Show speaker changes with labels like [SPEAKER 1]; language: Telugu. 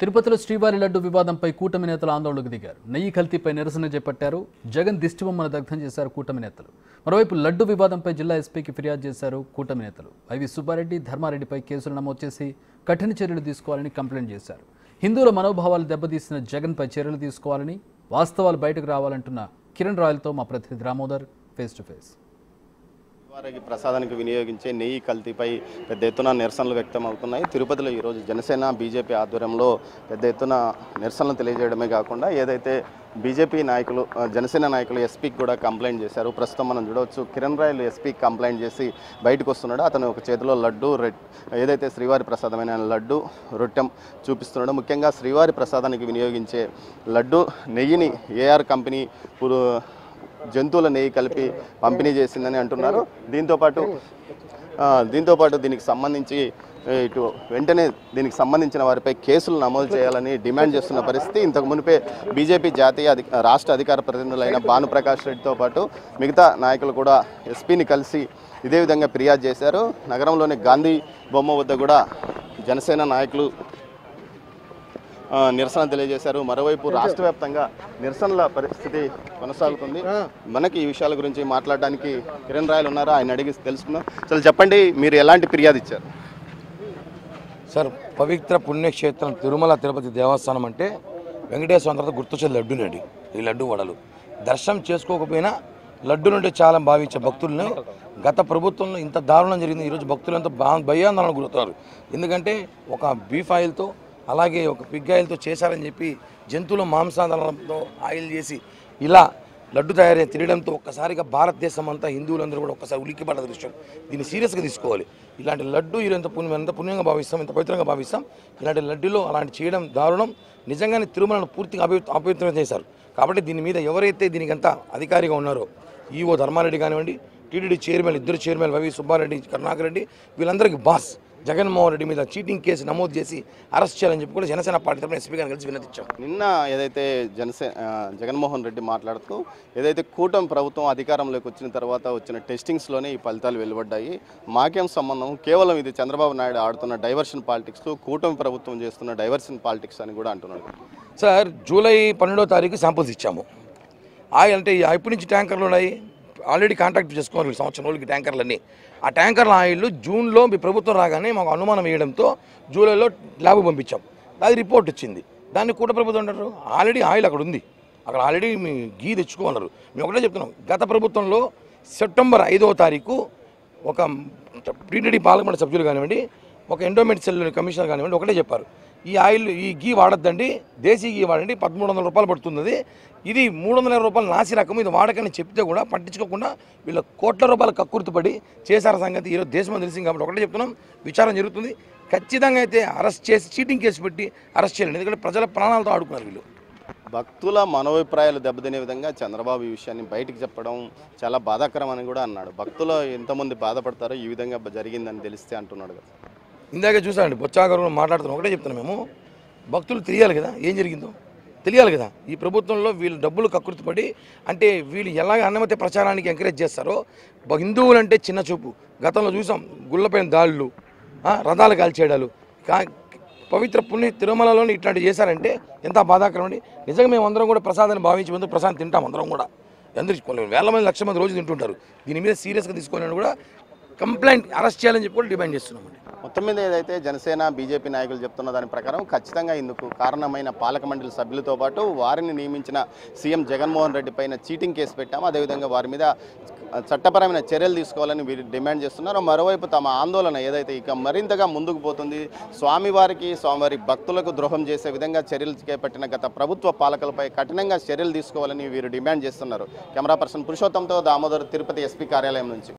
[SPEAKER 1] తిరుపతిలో శ్రీవారి లడ్డు వివాదంపై కూటమి నేతలు ఆందోళనకు దిగారు నెయ్యి కల్తీపై నిరసన చేపట్టారు జగన్ దిష్టిబొమ్మను దగ్ధం చేశారు కూటమి నేతలు మరోవైపు లడ్డు వివాదంపై జిల్లా ఎస్పీకి ఫిర్యాదు చేశారు కూటమి నేతలు ఐవి సుబ్బారెడ్డి ధర్మారెడ్డిపై కేసులు నమోదు చేసి కఠిన చర్యలు తీసుకోవాలని కంప్లైంట్ చేశారు హిందువుల మనోభావాలు దెబ్బతీసిన జగన్పై చర్యలు తీసుకోవాలని వాస్తవాలు బయటకు రావాలంటున్న కిరణ్ రాయల్తో మా ప్రతినిధి రామోదర్ ఫేస్ టు ఫేస్
[SPEAKER 2] వారికి ప్రసాదానికి వినియోగించే నెయ్యి కల్తీపై పెద్ద ఎత్తున నిరసనలు వ్యక్తం అవుతున్నాయి తిరుపతిలో ఈరోజు జనసేన బీజేపీ ఆధ్వర్యంలో పెద్ద ఎత్తున నిరసనలు తెలియజేయడమే కాకుండా ఏదైతే బీజేపీ నాయకులు ఆ, జనసేన నాయకులు ఎస్పీకి కూడా కంప్లైంట్ చేశారు ప్రస్తుతం మనం చూడవచ్చు కిరణ్ రాయలు ఎస్పీకి కంప్లైంట్ చేసి బయటకు వస్తున్నాడు అతను ఒక చేతిలో లడ్డు రెడ్ ఏదైతే శ్రీవారి ప్రసాదమైన లడ్డు రొట్టెం చూపిస్తున్నాడు ముఖ్యంగా శ్రీవారి ప్రసాదానికి వినియోగించే లడ్డు నెయ్యిని ఏఆర్ కంపెనీ పురు జంతువుల నెయ్యి కలిపి పంపిణీ చేసిందని అంటున్నారు దీంతోపాటు ఆ, దీంతోపాటు దీనికి సంబంధించి ఏ, ఇటు వెంటనే దీనికి సంబంధించిన వారిపై కేసులు నమోదు చేయాలని డిమాండ్ చేస్తున్న పరిస్థితి ఇంతకు మునిపే బీజేపీ జాతీయ అధి రాష్ట్ర అధికార ప్రతినిధులైన భానుప్రకాష్ రెడ్డితో పాటు మిగతా నాయకులు కూడా ఎస్పీని కలిసి ఇదే విధంగా ఫిర్యాదు చేశారు నగరంలోని గాంధీ బొమ్మ వద్ద కూడా జనసేన నాయకులు ఆ, నిరసన తెలియజేశారు మరోవైపు రాష్ట్ర వ్యాప్తంగా నిరసనల పరిస్థితి కొనసాగుతుంది మనకి ఈ విషయాల గురించి మాట్లాడడానికి కిరణ్ రాయలు ఉన్నారు ఆయన అడిగి తెలుసుకుందాం అసలు చెప్పండి మీరు ఎలాంటి ఫిర్యాదు ఇచ్చారు
[SPEAKER 3] సార్ పవిత్ర పుణ్యక్షేత్రం తిరుమల తిరుపతి దేవస్థానం అంటే వెంకటేశ్వర తర్వాత గుర్తొచ్చేది లడ్డునండి ఈ లడ్డు వడలు దర్శనం చేసుకోకపోయినా లడ్డు నుండి చాలా భావించే భక్తులను గత ప్రభుత్వంలో ఇంత దారుణం జరిగింది ఈరోజు భక్తులంతా బా భయాందోళన గురవుతారు ఎందుకంటే ఒక బీఫ్ ఆయిల్తో అలాగే ఒక పిగ్ ఆయిల్తో చేశారని చెప్పి జంతువుల మాంసాధారంతో ఆయిల్ చేసి ఇలా లడ్డు తయారై తినడంతో ఒక్కసారిగా భారతదేశం అంతా హిందువులందరూ కూడా ఒక్కసారి ఉలిక్కిపడ్డ దృశ్యం దీన్ని సీరియస్గా తీసుకోవాలి ఇలాంటి లడ్డు ఇది ఎంత పుణ్యం ఎంత పుణ్యంగా భావిస్తాం ఎంత పవిత్రంగా భావిస్తాం ఇలాంటి లడ్డులో అలాంటి చేయడం దారుణం నిజంగానే తిరుమలను పూర్తిగా అపవి అపవిత్రం చేశారు కాబట్టి దీని మీద ఎవరైతే దీనికి అంతా అధికారిగా ఉన్నారో ఈవో ధర్మారెడ్డి కానివ్వండి టీటీడీ చైర్మన్ ఇద్దరు చైర్మన్ రవి సుబ్బారెడ్డి కరుణాకర్ రెడ్డి వీళ్ళందరికీ బాస్ జగన్మోహన్ రెడ్డి మీద చీటింగ్ కేసు నమోదు చేసి అరెస్ట్ చేయాలని చెప్పి కూడా జనసేన పార్టీ తరఫున ఎస్పీ గారిని కలిసి వినతిచ్చాం
[SPEAKER 2] నిన్న ఏదైతే జనసే ఆ, జగన్మోహన్ రెడ్డి మాట్లాడుతూ ఏదైతే కూటమి ప్రభుత్వం అధికారంలోకి వచ్చిన తర్వాత వచ్చిన టెస్టింగ్స్లోనే ఈ ఫలితాలు వెలువడ్డాయి మాకేం సంబంధం కేవలం ఇది చంద్రబాబు నాయుడు ఆడుతున్న డైవర్షన్ పాలిటిక్స్ కూటమి ప్రభుత్వం చేస్తున్న డైవర్షన్ పాలిటిక్స్ అని కూడా అంటున్నాడు
[SPEAKER 3] సార్ జూలై పన్నెండో తారీఖు శాంపుల్స్ ఇచ్చాము ఆయిల్ అంటే ఎప్పటి నుంచి ట్యాంకర్లు ఉన్నాయి ఆల్రెడీ కాంటాక్ట్ చేసుకున్నారు ఈ సంవత్సరం రోజులకి ట్యాంకర్లన్నీ ఆ ట్యాంకర్ల ఆయిల్ జూన్లో మీ ప్రభుత్వం రాగానే మాకు అనుమానం వేయడంతో జూలైలో ల్యాబ్ పంపించాం అది రిపోర్ట్ వచ్చింది దాన్ని కూట ప్రభుత్వం అంటారు ఆల్రెడీ ఆయిల్ అక్కడ ఉంది అక్కడ ఆల్రెడీ మీ గీ తెచ్చుకోమన్నారు మేము ఒకటే చెప్తున్నాం గత ప్రభుత్వంలో సెప్టెంబర్ ఐదవ తారీఖు ఒక టీటీడీ పాలకమండలి సభ్యులు కానివ్వండి ఒక ఎండోమెంట్ సెల్ కమిషనర్ కానివ్వండి ఒకటే చెప్పారు ఈ ఆయిల్ ఈ గీ వాడద్దండి దేశీ గీ వాడండి పదమూడు వందల రూపాయలు పడుతుంది ఇది మూడు వందల ఇరవై రూపాయలు నాసి రకం ఇది వాడకని చెప్తే కూడా పట్టించుకోకుండా వీళ్ళ కోట్ల రూపాయలు కక్కుర్తిపడి చేశారు సంగతి ఈరోజు దేశం తెలిసింది కాబట్టి ఒకటే చెప్తున్నాం విచారణ జరుగుతుంది ఖచ్చితంగా అయితే అరెస్ట్ చేసి చీటింగ్ కేసు పెట్టి అరెస్ట్ చేయాలి ఎందుకంటే ప్రజల ప్రాణాలతో ఆడుకున్నారు వీళ్ళు
[SPEAKER 2] భక్తుల మనోభిప్రాయాలు దెబ్బతినే విధంగా చంద్రబాబు ఈ విషయాన్ని బయటికి చెప్పడం చాలా బాధాకరం అని కూడా అన్నాడు భక్తులు ఎంతమంది బాధపడతారో ఈ విధంగా జరిగిందని తెలిస్తే అంటున్నాడు కదా
[SPEAKER 3] ఇందాక చూసానండి బొచ్చాగారు కూడా మాట్లాడుతున్నాం ఒకటే చెప్తున్నాం మేము భక్తులు తెలియాలి కదా ఏం జరిగిందో తెలియాలి కదా ఈ ప్రభుత్వంలో వీళ్ళు డబ్బులు కకృతిపడి అంటే వీళ్ళు ఎలాగ అన్నమతి ప్రచారానికి ఎంకరేజ్ చేస్తారో బ- హిందువులు అంటే చిన్న చూపు గతంలో చూసాం గుళ్ళపైన దాళ్ళు ఆ, రథాలు కాల్చేయడాలు కా పవిత్ర పుణ్య తిరుమలలోని ఇట్లాంటివి చేశారంటే ఎంత బాధాకరం అండి నిజంగా మేము అందరం కూడా ప్రసాదాన్ని భావించి ముందు ప్రసాదం తింటాం అందరం కూడా అందరూ కొన్ని వేల మంది లక్ష మంది రోజు తింటుంటారు దీని మీద సీరియస్గా తీసుకోవాలని కూడా కంప్లైంట్ అరెస్ట్ చేయాలని చెప్పి కూడా డిమాండ్ చేస్తున్నామండి
[SPEAKER 2] మొత్తం మీద ఏదైతే జనసేన బీజేపీ నాయకులు చెప్తున్న దాని ప్రకారం ఖచ్చితంగా ఇందుకు కారణమైన పాలక మండలి సభ్యులతో పాటు వారిని నియమించిన సీఎం జగన్మోహన్ రెడ్డి పైన చీటింగ్ కేసు పెట్టాము అదేవిధంగా వారి మీద చట్టపరమైన చర్యలు తీసుకోవాలని వీరు డిమాండ్ చేస్తున్నారు మరోవైపు తమ ఆందోళన ఏదైతే ఇక మరింతగా ముందుకు పోతుంది స్వామివారికి స్వామివారి భక్తులకు ద్రోహం చేసే విధంగా చర్యలు చేపట్టిన గత ప్రభుత్వ పాలకులపై కఠినంగా చర్యలు తీసుకోవాలని వీరు డిమాండ్ చేస్తున్నారు కెమెరా పర్సన్ పురుషోత్తంతో దామోదర్ తిరుపతి ఎస్పీ కార్యాలయం నుంచి